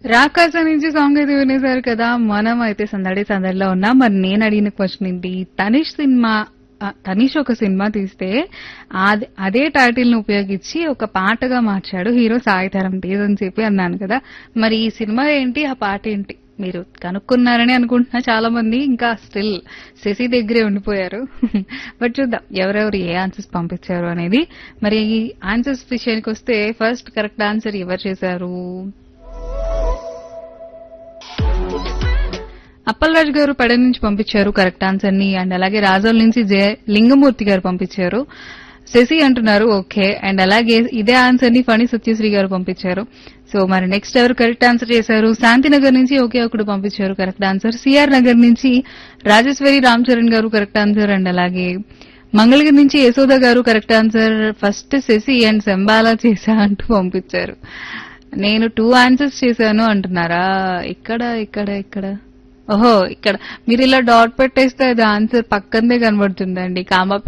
రాకాస నుంచి సాంగ్ అయితే వినేశారు కదా మనం అయితే సందడి సందడిలో ఉన్నాం మరి నేను అడిగిన క్వశ్చన్ ఏంటి తనిష్ సినిమా ఆ, తనీష్ ఒక సినిమా తీస్తే ఆది- అదే టైటిల్ ని ఉపయోగించి ఒక పాటగా మార్చాడు హీరో సాయిధరం తేజ్ అని చెప్పి అన్నాను కదా మరి ఈ సినిమా ఏంటి ఆ పాట ఏంటి మీరు కనుక్కున్నారని అనుకుంటున్నా చాలా మంది ఇంకా స్టిల్ శశి దగ్గరే ఉండిపోయారు బట్ చూద్దాం ఎవరెవరు ఏ ఆన్సర్స్ పంపించారు అనేది మరి ఈ ఆన్సర్స్ విషయానికి వస్తే ఫస్ట్ కరెక్ట్ ఆన్సర్ ఎవరు చేశారు అప్పలరాజు గారు పెడ నుంచి పంపించారు కరెక్ట్ ఆన్సర్ ని అండ్ అలాగే రాజోల్ నుంచి జయ లింగమూర్తి గారు పంపించారు శశి అంటున్నారు ఓకే అండ్ అలాగే ఇదే ఆన్సర్ ని ఫణి సత్యశ్రీ గారు పంపించారు సో మరి నెక్స్ట్ ఎవరు కరెక్ట్ ఆన్సర్ చేశారు శాంతినగర్ నుంచి ఒకే ఒకడు పంపించారు కరెక్ట్ ఆన్సర్ సిఆర్ నగర్ నుంచి రాజేశ్వరి రామ్ చరణ్ గారు కరెక్ట్ ఆన్సర్ అండ్ అలాగే మంగళగిరి నుంచి యశోద గారు correct answer first Shashi and Shambhala చేశా అంటూ పంపించారు నేను టూ ఆన్సర్స్ చేశాను అంటున్నారా ఇక్కడ ఇక్కడ ఇక్కడ ఓహో ఇక్కడ మీరు ఇలా డాట్ పెట్టేస్తే అది ఆన్సర్ పక్కనే కనబడుతుందండి కామా